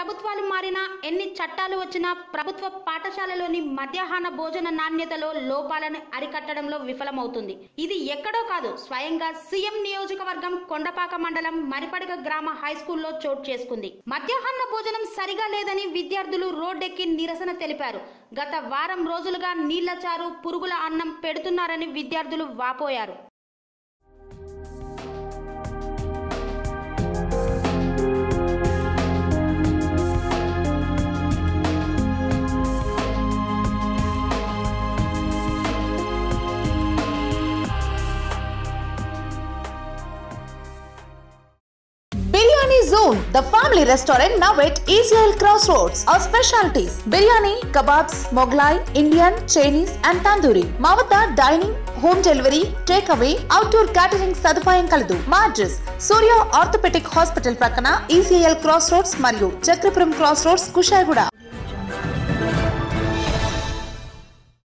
ప్రభుత్వాలు మారినా ఎన్ని చట్టాలు వచ్చినా ప్రభుత్వ పాఠశాలలోని మధ్యాహ్న భోజన నాణ్యతలో లోపాలను అరికట్టడంలో విఫలమవుతుంది ఇది ఎక్కడో కాదు స్వయంగా సీఎం నియోజకవర్గం కొండపాక మండలం మరిపడగ గ్రామ హై స్కూల్లో చోటు చేసుకుంది మధ్యాహ్న భోజనం సరిగా లేదని విద్యార్థులు రోడ్డెక్కి నిరసన తెలిపారు గత వారం రోజులుగా నీళ్ల చారు పురుగుల అన్నం పెడుతున్నారని విద్యార్థులు వాపోయారు Biryani Zone, the family restaurant now at ECL Crossroads. Our specialties biryani, kebabs, Moglai, Indian, Chinese and tandoori. మా వద్ద dining home delivery take away outdoor catering సదుపాయం కలదు మా అడ్రస్ సూర్య ఆర్థోపెటిక్ హాస్పిటల్ ప్రక్కన ఈసీఎల్ క్రాస్ రోడ్స్ మరియు Chakrapuram cross roads Kushaiguda